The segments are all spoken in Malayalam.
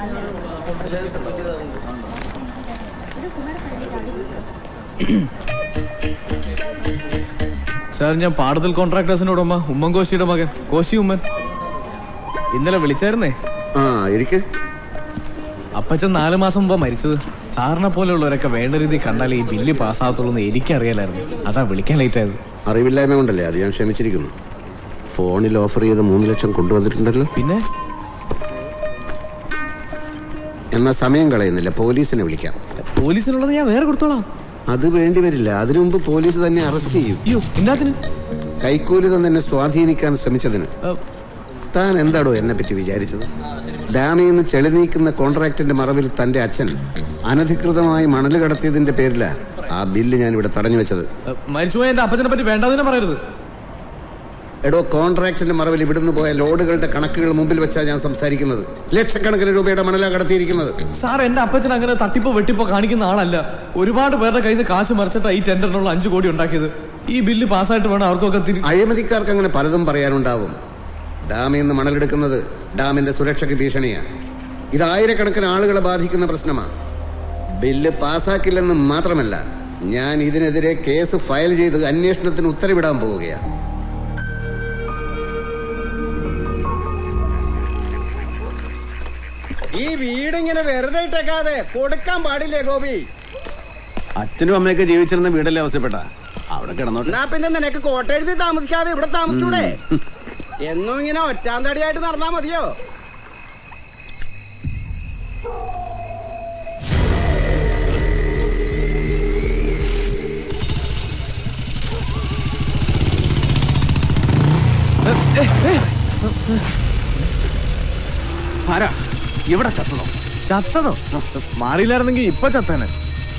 സാർ ഞാൻ പാടത്തിൽ കോൺട്രാക്ടേഴ്സിന്റെ ഉടമ ഉമ്മൻ കോശിയുടെ മകൻ കോശി ഉമ്മൻ ഇന്നലെ വിളിച്ചായിരുന്നേ ആ ഇരിക്ക് അപ്പച്ചൻ നാല് മാസം മുമ്പാ മരിച്ചത് സാറിനെ പോലെയുള്ളവരൊക്കെ വേണ്ട രീതി കണ്ടാൽ ഈ ബില്ല് പാസ്സാകത്തുള്ളൂ എന്ന് എനിക്കറിയാലായിരുന്നു അതാ വിളിക്കാൻ ലേറ്റ് ആയത് അറിവില്ലായ്മ കൊണ്ടല്ലേ അത് ഞാൻ ക്ഷമിച്ചിരിക്കുന്നു ഫോണിൽ ഓഫർ ചെയ്ത മൂന്ന് ലക്ഷം കൊണ്ടുവന്നിട്ടുണ്ടല്ലോ പിന്നെ എന്നാ സമയം കളയുന്നില്ല പോലീസിനെ വിളിക്കാം പോലീസിനുള്ളത് ഞാൻ വേറെ കൊടുത്തോളാം അത് വേണ്ടി വരില്ല അതിനു മുമ്പ് പോലീസ് തന്നെ അറസ്റ്റ് ചെയ്യും അയ്യോ എന്നാത്തിന് കൈക്കൂലി തന്നെ എന്നെ സ്വാധീനിക്കാൻ ശ്രമിച്ചതിന് താൻ എന്താടോ എന്നെ പറ്റി വിചാരിച്ചത് ഡാമിൽ നിന്ന് ചെളി നീക്കുന്ന കോൺട്രാക്ടിന്റെ മറവിൽ തന്റെ അച്ഛൻ അനധികൃതമായി മണൽ കടത്തിയതിന്റെ പേരിലാ ആ ബില്ല് ഞാൻ ഇവിടെ തടഞ്ഞു വെച്ചത് മരിച്ചുപോയ എന്റെ അപ്പച്ചനെ പറ്റി വേണ്ടതിനെ പറയരുത് എടോ കോൺട്രാക്ടിന്റെ മറവിൽ ഇവിടുന്ന് പോയ ലോഡുകളുടെ കണക്കുകൾ മുമ്പിൽ വെച്ചാ ഞാൻ സംസാരിക്കുന്നത് ലക്ഷക്കണക്കിന് രൂപയുടെ മണലാ കടത്തിയിരിക്കുന്നത് സാർ എന്റെ അപ്പച്ചൻ അങ്ങനെ തട്ടിപ്പോ വെട്ടിപ്പോ കാണിക്കുന്ന ആളല്ല ഒരുപാട് പേരുടെ കയ്യിൽ നിന്ന് കാശ് മറിച്ചിട്ടാ ഈ ടെൻഡറിനുള്ള അഞ്ചു കോടി ഉണ്ടാക്കിയത് ഈ ബില്ല് പാസ്സായിട്ട് വേണം അവർക്കൊക്കെ തിരി അഴിമതിക്കാർക്ക് അങ്ങനെ പലതും പറയാനുണ്ടാവും ഡാമിൽ നിന്ന് മണലെടുക്കുന്നത് ഡാമിന്റെ സുരക്ഷയ്ക്ക് ഭീഷണിയാ ഇത് ആയിരക്കണക്കിന് ആളുകളെ ബാധിക്കുന്ന പ്രശ്നമാണ് ബില്ല് പാസ്സാക്കില്ലെന്ന് മാത്രമല്ല ഞാൻ ഇതിനെതിരെ കേസ് ഫയൽ ചെയ്ത് അന്വേഷണത്തിന് ഉത്തരവിടാൻ പോവുകയാണ് ഈ വീടിങ്ങനെ വെറുതെ ഇട്ടേക്കാതെ കൊടുക്കാൻ പാടില്ലേ ഗോപി അച്ഛനും അമ്മയൊക്കെ ജീവിച്ചിരുന്ന വീടല്ലേ ആവശ്യപ്പെട്ട അവിടെ കിടന്നോട്ടെ എന്നാ പിന്നെ നിനക്ക് കോട്ടെഴുതി താമസിക്കാതെ ഇവിടെ താമസിച്ചൂടെ എന്നും ഇങ്ങനെ ഒറ്റാന്തടിയായിട്ട് നടന്നാ മതിയോ ആരാ ഇവിടെ ചത്തതോ ചത്തതോ മാറിയില്ലായിരുന്നെങ്കിൽ ഇപ്പൊ ചത്തേനെ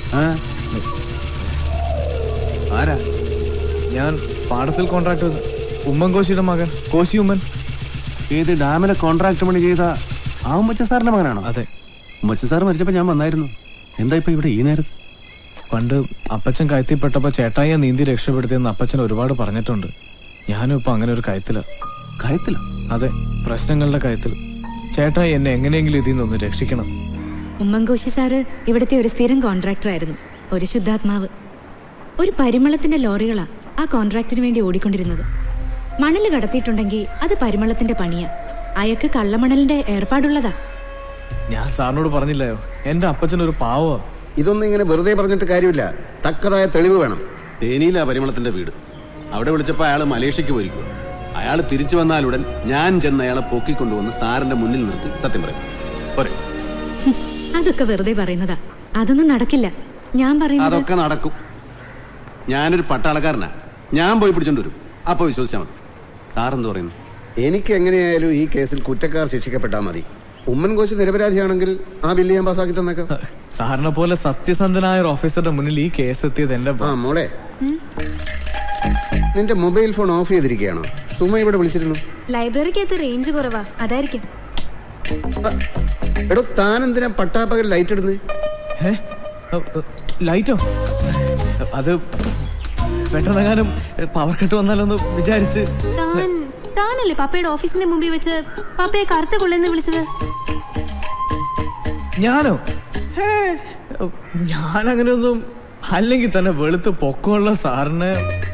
ആരാ ഞാൻ പാടത്തിൽ കോൺട്രാക്ടർ ഉമ്മൻ കോശിയുടെ മകൻ കോശി ഉമ്മൻ ഏത് ഡാമിലെ കോൺട്രാക്ട് പണി ചെയ്ത ആ ഉമ്മച്ച സാറിന്റെ മകനാണോ അതെ ഉമ്മച്ച സാർ മരിച്ചപ്പോ ഞാൻ വന്നായിരുന്നു എന്താ ഇപ്പൊ ഇവിടെ ഈ നേരത്ത് പണ്ട് അപ്പച്ചൻ കയത്തിപ്പെട്ടപ്പോ ചേട്ടായിയെ നീന്തി രക്ഷപ്പെടുത്തിയെന്ന് അപ്പച്ചൻ ഒരുപാട് പറഞ്ഞിട്ടുണ്ട് ഞാനും ഇപ്പൊ അങ്ങനെ ഒരു കയത്തില കയത്തിലോ അതെ പ്രശ്നങ്ങളുടെ കയത്തിൽ ചേട്ടായി എന്നെ എങ്ങനെയെങ്കിലും ഇതിൽ നിന്നൊന്ന് രക്ഷിക്കണം ഉമ്മൻകോശി സാറ് ഇവിടുത്തെ ഒരു സ്ഥിരം കോൺട്രാക്ടർ ആയിരുന്നു ഒരു ശുദ്ധാത്മാവ് ഒരു പരിമളത്തിന്റെ ലോറികളാ ആ കോൺട്രാക്ടിന് വേണ്ടി ഓടിക്കൊണ്ടിരുന്നത് മണൽ കടത്തിയിട്ടുണ്ടെങ്കിൽ അത് പരിമളത്തിന്റെ പണിയാ അയാൾക്ക് കള്ളമണലിന്റെ ഏർപ്പാടുള്ളതാ ഞാൻ സാറിനോട് പറഞ്ഞില്ലയോ എന്റെ അപ്പച്ചൻ ഒരു പാവോ ഇതൊന്നും ഇങ്ങനെ വെറുതെ പറഞ്ഞിട്ട് കാര്യമില്ല തക്കതായ തെളിവ് വേണം തേനിയിലാ പരിമളത്തിന്റെ വീട് അവിടെ വിളിച്ചപ്പോ അയാൾ മലേഷ്യക്ക് പോയിരിക്കുക അയാൾ തിരിച്ചു വന്നാലുടൻ ഞാൻ ചെന്ന് അയാളെ പൊക്കിക്കൊണ്ടുവന്ന് സാറിന്റെ മുന്നിൽ നിർത്തി സത്യം പറയും പോരെ ഹും, അതൊക്കെ വെറുതെ പറയുന്നതാ അതൊന്നും നടക്കില്ല ഞാൻ പറയുന്നത് അതൊക്കെ നടക്കും ഞാനൊരു പട്ടാളക്കാരനാ ഞാൻ പോയി പിടിച്ചോണ്ട് വരും അപ്പൊ വിശ്വസിച്ചാൽ മതി സാറെന്ത് പറയുന്നു എനിക്ക് എങ്ങനെയായാലും ഈ കേസിൽ കുറ്റക്കാർ ശിക്ഷിക്കപ്പെട്ടാൽ മതി ഉമ്മൻ കോശി നിരപരാധിയാണെങ്കിൽ ആ ബില്ല് ഞാൻ പാസ്സാക്കി തന്നേക്കാം സാറിനെ പോലെ സത്യസന്ധനായ ഒരു ഓഫീസറുടെ മുന്നിൽ ഈ കേസ് എത്തിയത് എന്റെ ആ മോളെ നിന്റെ മൊബൈൽ ഫോൺ ഓഫ് ചെയ്തിരിക്കുകയാണോ സുമ ഇവിടെ വിളിച്ചിരുന്നു ലൈബ്രറിക്കകത്ത് റേഞ്ച് കുറവാ അതായിരിക്കും എടോ താൻ എന്തിനാ പട്ടാപ്പകൽ ലൈറ്റ് ഇടുന്നത് ഏ? അ, അ, ലൈറ്റോ അത് പെട്ടെന്നെങ്ങാനും പവർ കട്ട് വന്നാലൊന്ന് വിചാരിച്ച് താൻ താനല്ലേ പപ്പയുടെ ഓഫീസിന്റെ മുമ്പിൽ വെച്ച് പപ്പയെ കറുത്ത കൊള്ളെന്ന് വിളിച്ചത് ഞാനോ ഹേ, ഞാനങ്ങനെയൊന്നും അല്ലെങ്കിൽ തന്നെ വെളുത്ത് പൊക്കമുള്ള സാറിന്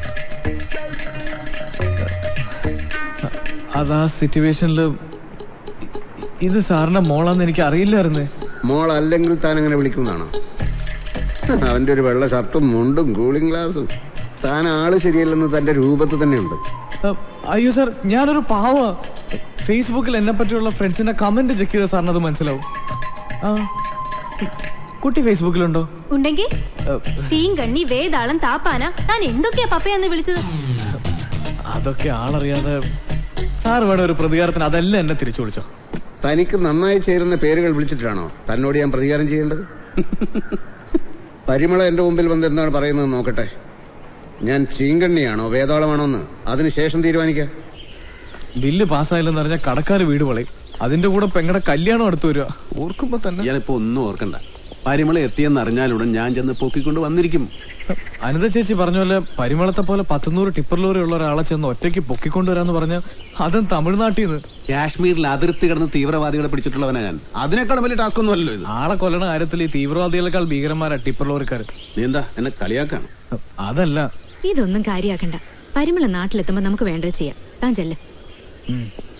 അതാ സിറ്റുവേഷനിൽ ഇത് സാറിന്റെ മോളാന്ന് എനിക്ക് അറിയില്ലായിരുന്നേ മോൾ അല്ലെങ്കിൽ താൻ അങ്ങനെ വിളിക്കുന്നതാണോ അവന്റെ ഒരു വെള്ള ഷർട്ടും മുണ്ടും കൂളിംഗ് ഗ്ലാസും താൻ ആള് ശരിയല്ലെന്ന് തന്റെ രൂപത്തിൽ തന്നെയുണ്ട് അ, അയ്യോ സാർ ഞാനൊരു പാവ ഫേസ്ബുക്കിൽ എന്നെ പറ്റിയുള്ള ഫ്രണ്ട്സിന്റെ കമന്റ് ചെക്ക് ചെയ്ത സാറിന് അത് മനസ്സിലാവും ആ കുട്ടി ഫേസ്ബുക്കിലുണ്ടോ ഉണ്ടെങ്കിൽ അ, ചീങ്കണ്ണി വേതാളം താപ്പാന താൻ എന്തൊക്കെയാ പപ്പയാന്ന് വിളിച്ചത് അതൊക്കെ ആളറിയാതെ സാർ വേണം ഒരു പ്രതികാരത്തിന് അതെല്ലാം എന്നെ തിരിച്ചു വിളിച്ചോ തനിക്ക് നന്നായി ചേരുന്ന പേരുകൾ വിളിച്ചിട്ടാണോ തന്നോട് ഞാൻ പ്രതികാരം ചെയ്യേണ്ടത് പരിമള എന്റെ മുമ്പിൽ വന്ന് എന്താണ് പറയുന്നത് നോക്കട്ടെ ഞാൻ ചീങ്കണ്ണിയാണോ വേതാളമാണോ എന്ന് അതിനുശേഷം തീരുമാനിക്കാം ബില്ല് പാസ്സായില്ലെന്ന് പറഞ്ഞാൽ കടക്കാർ വീട് വളയും അതിന്റെ കൂടെ പെങ്ങടെ കല്യാണം അടുത്ത് വരിക ഓർക്കുമ്പോ തന്നെ ഇയാളിപ്പോ ഒന്നും ഓർക്കണ്ട പരിമള എത്തിയെന്ന് അറിഞ്ഞാലുടൻ ഞാൻ ചെന്ന് പൊക്കിക്കൊണ്ട് വന്നിരിക്കും അനിത ചേച്ചി പറഞ്ഞ പോലെ പരിമളത്തെ പോലെ പത്തുനൂറ് ടിപ്പർ ലോറി ഉള്ള ഒരാളെ ചെന്ന് ഒറ്റയ്ക്ക് പൊക്കിക്കൊണ്ടുവരാന്ന് പറഞ്ഞ അതും തമിഴ്നാട്ടിൽ നിന്ന് കാശ്മീരിൽ അതിർത്തി കിടന്ന് തീവ്രവാദികളെ പിടിച്ചിട്ടുള്ളവനാ ഞാൻ അതിനേക്കാൾ വലിയ ടാസ്ക് ഒന്നും അല്ലല്ലോ ഇത് ആളെ കൊല്ലണ കാര്യത്തിൽ ഈ തീവ്രവാദികളെക്കാൾ ഭീകരന്മാരാ ടിപ്പർ ലോറിക്കാർ നീ എന്താ എന്നെ കളിയാക്കാണ് അതല്ല ഇതൊന്നും കാര്യാക്കണ്ട പരിമള നാട്ടിലെത്തുമ്പോ നമുക്ക് വേണ്ടത് ചെയ്യാം താൻ ചെല്ല് ഉം.